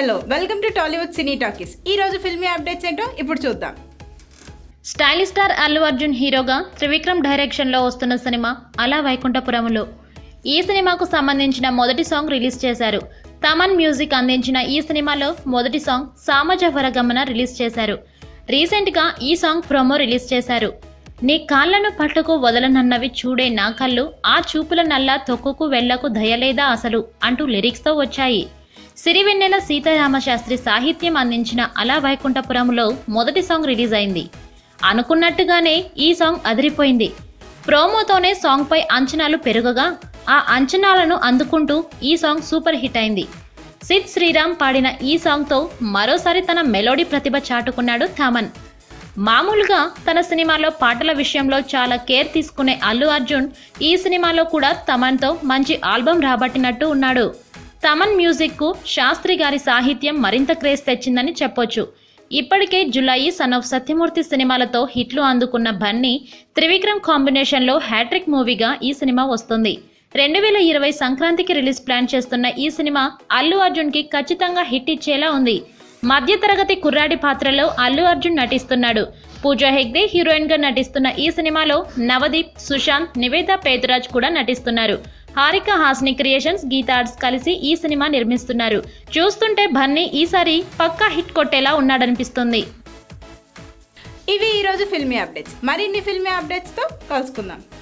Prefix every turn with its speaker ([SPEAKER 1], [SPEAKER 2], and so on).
[SPEAKER 1] hello welcome to Tollywood cine talkies ఈ రోజు filmy updates ఏంటో ఇప్పుడు చూద్దాం
[SPEAKER 2] స్టైలిష్ స్టార్ అల్లు అర్జున్ హీరోగా త్రివిక్రమ్ డైరెక్షన్లో వస్తున్న సినిమా అలా వైకుంఠపురములో ఈ సినిమాకు సంబంధించిన మొదటి సాంగ్ రిలీజ్ చేశారు తమన్ మ్యూజిక్ అందించిన ఈ సినిమాలో మొదటి సాంగ్ సామజవర గమన రిలీజ్ చేశారు రీసెంట్గా ఈ సాంగ్ ప్రోమో రిలీజ్ చేశారు నీ కాళ్ళను పట్టుకు వదలనన్నవి చూడే నా కళ్ళు ఆ చూపుల నల్ల తొక్కుకు వెళ్ళకు దయలేదా అసలు అంటూ లిరిక్స్తో వచ్చాయి సిరివెన్నెల సీతారామ శాస్త్రి సాహిత్యం అందించిన అలా వైకుంఠపురంలో మొదటి సాంగ్ రిలీజ్ అయింది అనుకున్నట్టుగానే ఈ సాంగ్ అదిరిపోయింది ప్రోమోతోనే సాంగ్పై అంచనాలు పెరుగగా ఆ అంచనాలను అందుకుంటూ ఈ సాంగ్ సూపర్ హిట్ అయింది సిద్ శ్రీరామ్ పాడిన ఈ సాంగ్తో మరోసారి తన మెలోడీ ప్రతిభ చాటుకున్నాడు థమన్ మామూలుగా తన సినిమాలో పాటల విషయంలో చాలా కేర్ తీసుకునే అల్లు అర్జున్ ఈ సినిమాలో కూడా తమన్తో మంచి ఆల్బం రాబట్టినట్టు ఉన్నాడు తమన్ మ్యూజిక్కు శాస్త్రి గారి సాహిత్యం మరింత క్రేజ్ తెచ్చిందని చెప్పొచ్చు ఇప్పటికే జులై సన్ ఆఫ్ సత్యమూర్తి సినిమాలతో హిట్లు అందుకున్న బన్నీ త్రివిక్రమ్ కాంబినేషన్లో హ్యాట్రిక్ మూవీగా ఈ సినిమా వస్తుంది రెండు వేల ఇరవై సంక్రాంతికి రిలీజ్ ప్లాన్ చేస్తున్న ఈ సినిమా అల్లు అర్జున్కి ఖచ్చితంగా హిట్ ఇచ్చేలా ఉంది మధ్యతరగతి కుర్రాడి పాత్రలో అల్లు అర్జున్ నటిస్తున్నాడు పూజా హెగ్డే హీరోయిన్ గా నటిస్తున్న ఈ సినిమాలో నవదీప్ సుశాంత్ నివేద పేతురాజ్ కూడా నటిస్తున్నారు హారిక హాస్ని క్రియేషన్స్ గీతా ఆర్ట్స్ కలిసి ఈ సినిమా నిర్మిస్తున్నారు చూస్తుంటే బన్నీ ఈసారి పక్కా హిట్ కొట్టేలా ఉన్నాడనిపిస్తుంది
[SPEAKER 1] ఇవి ఈ రోజు ఫిల్మీ అప్డేట్స్ మరిన్ని ఫిల్మీ అప్డేట్స్తో కలుసుకుందాం